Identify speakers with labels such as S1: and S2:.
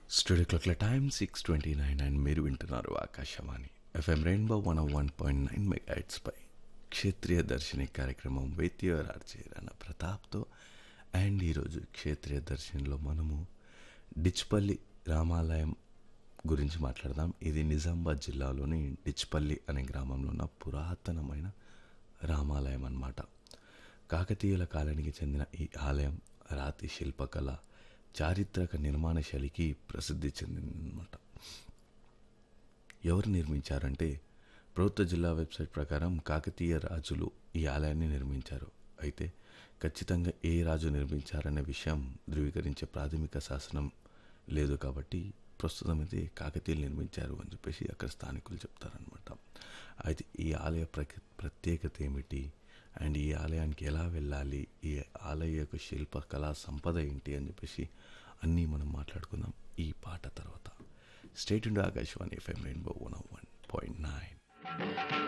S1: studio క్లాక్ల time six twenty nine and మీరు వింటున్నారు Akashvani FM rainbow one one point nine మెగాట్స్పై క్షేత్రీయ దర్శిని కార్యక్రమం వైద్యరార్చే రాణ ప్రతాప్తో అండ్ ఈరోజు క్షేత్రీయ దర్శనిలో మనము డిచ్పల్లి రామాలయం గురించి మాట్లాడదాం ఇది నిజామాబాద్ జిల్లాలోని డిచ్పల్లి అనే గ్రామంలో ఉన్న పురాతనమైన రామాలయం అన్నమాట కాకతీయుల కాలానికి చెందిన ఈ ఆలయం రాతి శిల్పకళ చారిత్రక నిర్మాణ శైలికి ప్రసిద్ధి చెందిందన్నమాట ఎవరు నిర్మించారంటే ప్రభుత్వ జిల్లా వెబ్సైట్ ప్రకారం కాకతీయ రాజులు ఈ ఆలయాన్ని నిర్మించారు అయితే ఖచ్చితంగా ఏ రాజు నిర్మించారనే విషయం ధృవీకరించే ప్రాథమిక శాసనం లేదు కాబట్టి ప్రస్తుతం అయితే కాకతీయులు నిర్మించారు అని చెప్పేసి అక్కడ స్థానికులు చెప్తారనమాట అయితే ఈ ఆలయ ప్రక ప్రత్యేకత ఏమిటి అండ్ ఈ ఆలయానికి ఎలా వెళ్ళాలి ఈ ఆలయ యొక్క శిల్ప కళా సంపద ఏంటి అని చెప్పేసి అన్నీ మనం మాట్లాడుకుందాం ఈ పాట తర్వాత స్టేట్ ఇండో Akashvani FM rainbow one one point nine